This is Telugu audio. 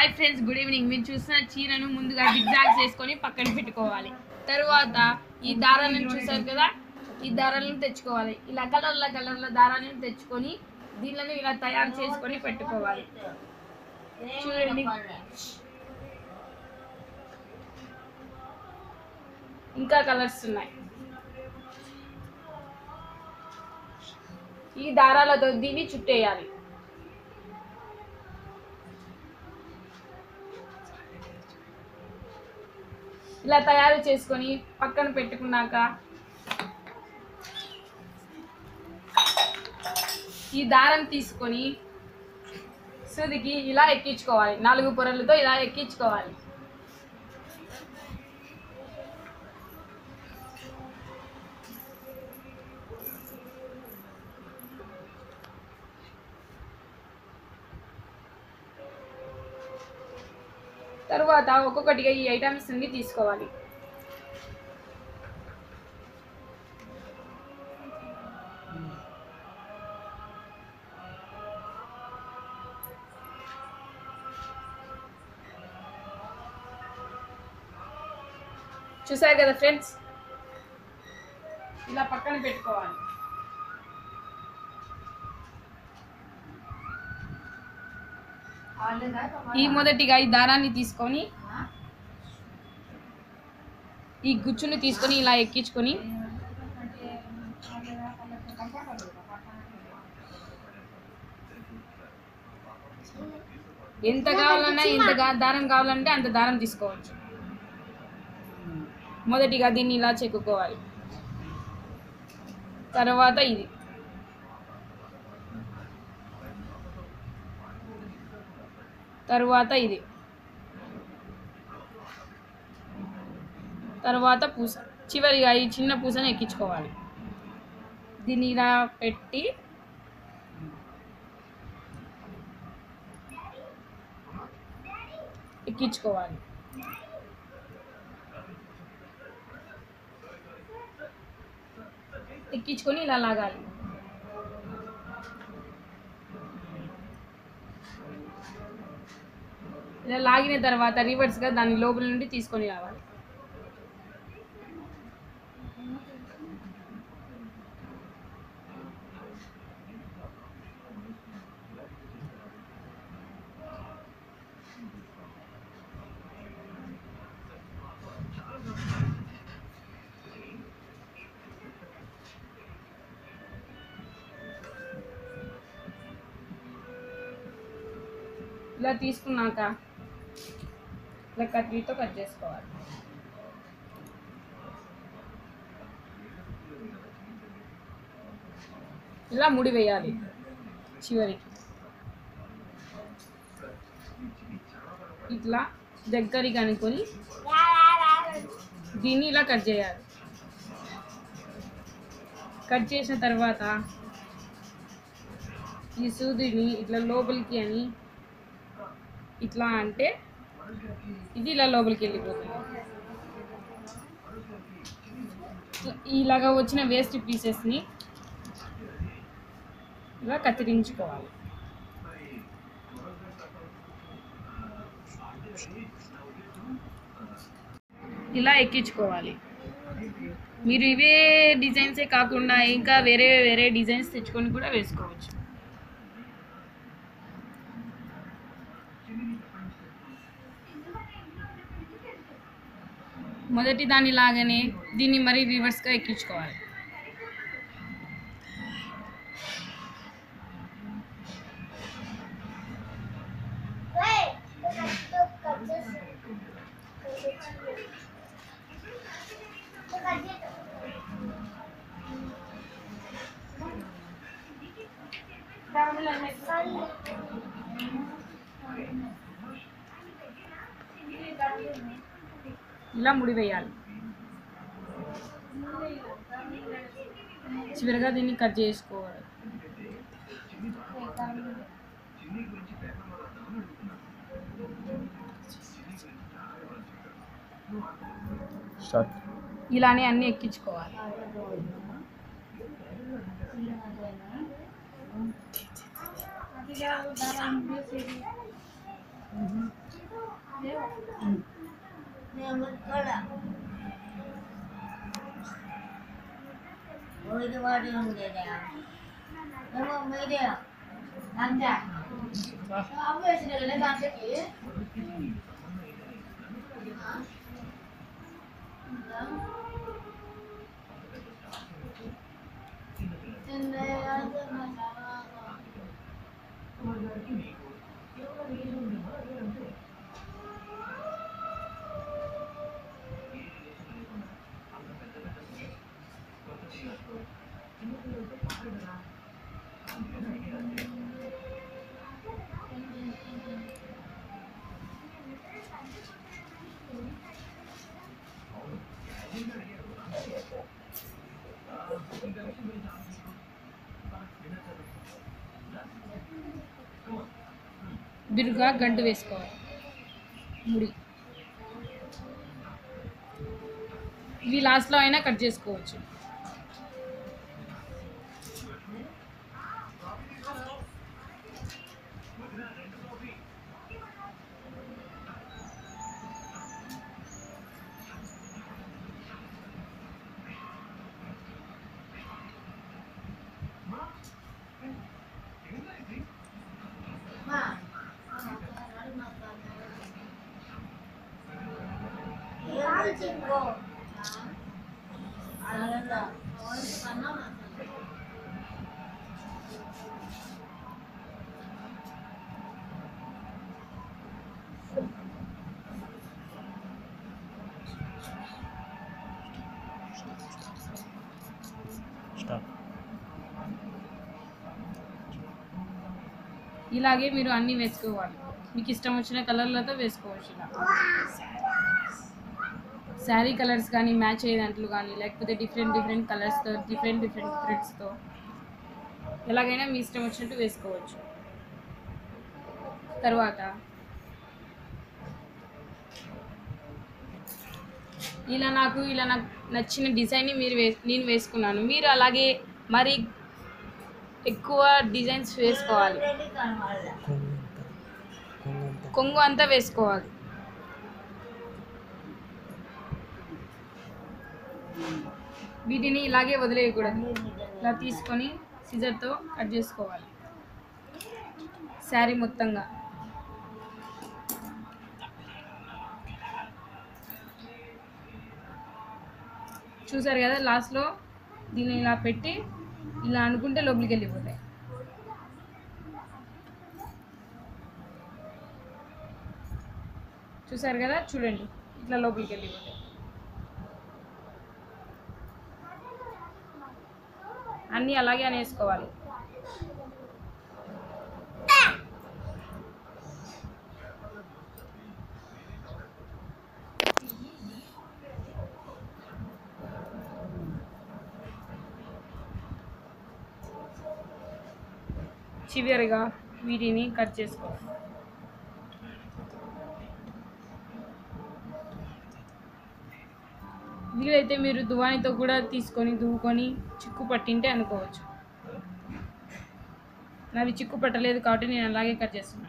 హాయ్ ఫ్రెండ్స్ గుడ్ ఈవినింగ్ మీరు చూసిన చీరను ముందుగా జిగ్జాగ్స్ వేసుకొని పక్కన పెట్టుకోవాలి తరువాత ఈ దారాలను చూసారు కదా ఈ దారాలను తెచ్చుకోవాలి ఇలా కలర్ల కలర్ల దారాలను తెచ్చుకొని దీనిలను ఇలా తయారు చేసుకొని పెట్టుకోవాలి చూడండి ఇంకా కలర్స్ ఉన్నాయి ఈ దారాలతో దీన్ని చుట్టేయాలి ఇలా తయారు చేసుకొని పక్కన పెట్టుకున్నాక ఈ దారం తీసుకొని సుదికి ఇలా ఎక్కించుకోవాలి నాలుగు పొరలతో ఇలా ఎక్కించుకోవాలి తరువాత ఒక్కొక్కటిగా ఈ ఐటమ్స్ అన్ని తీసుకోవాలి చూసారు కదా ఫ్రెండ్స్ ఇలా పక్కన పెట్టుకోవాలి ఈ మొదటిగా ఈ దారాన్ని తీసుకొని ఈ గుచ్చుని తీసుకొని ఇలా ఎక్కించుకొని ఎంత కావాలన్నా ఎంత గా- దారం కావాలంటే అంత దారం తీసుకోవచ్చు మొదటిగా దీన్ని ఇలా చెక్కుకోవాలి తర్వాత ఇది తరువాత ఇది తర్వాత పూస చివరిగా ఈ చిన్న పూసని ఎక్కించుకోవాలి దీన్ని ఇలా పెట్టి ఎక్కించుకోవాలి ఎక్కించుకొని ఇలా లాగాలి ఇలా లాగిన తర్వాత రివర్స్గా దాని లోపల నుండి తీసుకొని రావాలి ఇలా తీసుకున్నాక ఇలా కత్తితో కట్ చేసుకోవాలి ఇలా ముడి వేయాలి చివరికి ఇట్లా దగ్గరికి అనుకొని దీన్ని ఇలా కట్ చేయాలి కట్ చేసిన తర్వాత ఈ సూదిని ఇట్లా లోపలికి అని ఇట్లా అంటే ఇది ఇలా లోపలికి వెళ్ళిపోతుంది ఇలాగా వచ్చిన వేస్ట్ పీసెస్ని ఇలా కత్తిరించుకోవాలి ఇలా ఎక్కించుకోవాలి మీరు ఇవే డిజైన్సే కాకుండా ఇంకా వేరే వేరే డిజైన్స్ తెచ్చుకొని కూడా వేసుకోవచ్చు మొదటి దాని లాగానే దీన్ని మరి రివర్స్గా ఎక్కించుకోవాలి ఇలా ముడి వేయాలి చివరిగా దీన్ని కట్ చేసుకోవాలి స్టార్ట్ ఇలానే అన్ని ఎక్కించుకోవాలి ഒരുപാട് ഉണ്ടല്ലേ ఏమో మీరే అంతే అవి వేసినారు దాంట్లోకి బిరుగా గంటు వేసుకోవాలి ముడి ఇవి లాస్ట్లో అయినా కట్ చేసుకోవచ్చు స్టార్ట్ ఇలాగే మీరు అన్నీ వేసుకోవాలి మీకు ఇష్టం వచ్చిన కలర్లతో వేసుకోవచ్చు ఇలా శారీ కలర్స్ కానీ మ్యాచ్ అయ్యే దాంట్లో కానీ లేకపోతే డిఫరెంట్ డిఫరెంట్ కలర్స్తో డిఫరెంట్ డిఫరెంట్ థ్రెడ్స్తో ఎలాగైనా మీ ఇష్టం వచ్చినట్టు వేసుకోవచ్చు తర్వాత ఇలా నాకు ఇలా నాకు నచ్చిన డిజైన్ని మీరు వే నేను వేసుకున్నాను మీరు అలాగే మరి ఎక్కువ డిజైన్స్ వేసుకోవాలి కొంగు అంతా వేసుకోవాలి వీటిని ఇలాగే వదిలేయకూడదు ఇలా తీసుకొని సిజర్తో కట్ చేసుకోవాలి శారీ మొత్తంగా చూసారు కదా లాస్ట్లో దీన్ని ఇలా పెట్టి ఇలా అనుకుంటే లోపలికి వెళ్ళిపోతాయి చూసారు కదా చూడండి ఇట్లా లోపలికి వెళ్ళిపోతాయి అన్నీ అలాగే అనేసుకోవాలి చివరిగా వీటిని కట్ చేసుకోవాలి వీలైతే మీరు దువానితో కూడా తీసుకొని దువ్వుకొని చిక్కు పట్టింటే అనుకోవచ్చు నాది చిక్కు పట్టలేదు కాబట్టి నేను అలాగే కట్ చేస్తున్నాను